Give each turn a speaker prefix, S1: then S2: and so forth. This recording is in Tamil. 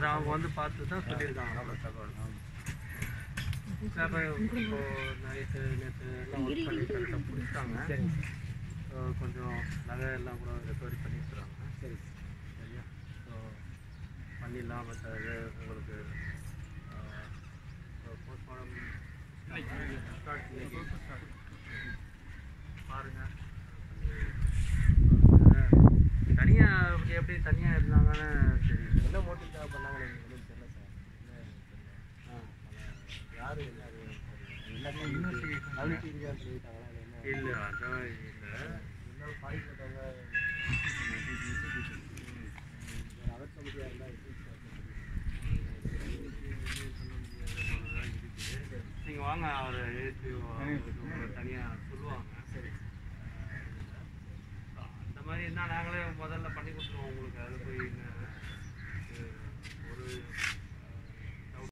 S1: அது அவங்க வந்து பார்த்து தான் சொல்லியிருக்காங்க அவ்வளோ தகவல் அப்போ இப்போ நைட்டு நேற்று எல்லாம் ஒர்க் பண்ணி கரெக்டாக பிடிச்சிட்டாங்க
S2: சரிங்க
S1: ஸோ கொஞ்சம் நகை எல்லாம் கூட ரெக்கவரி பண்ணிட்டுருக்காங்க
S2: சரி
S1: சரியா ஸோ பண்ணிடலாம் மற்ற இது உங்களுக்கு போஸ்ட்மார்டம் பாருங்க தனியாக எப்படி தனியாக இருந்தாங்கன்னு தெரியல
S2: என்ன மோட்டிவ்க்காக பண்ணாங்கன்னு எனக்கு ஒன்றும் தெரியல சார் என்ன தெரியல யார் என்ன அது எல்லாத்தையும் கம்யூனிட்டி இந்தியான்னு சொல்லிட்டாங்களா இல்லை என்ன
S1: இல்லை அதான் இல்லை
S2: இருந்தாலும் பாடி போட்டாங்க அதர் கமிட்டியாக இருந்தால் எப்படி
S1: நீங்கள் வாங்க அவர் ஏசி உங்களை தனியாக சொல்லுவாங்க
S2: சரி
S1: அந்த மாதிரி இருந்தால் நாங்களே முதல்ல பண்ணி கொடுத்துருவோம் உங்களுக்கு அது போய் என்ன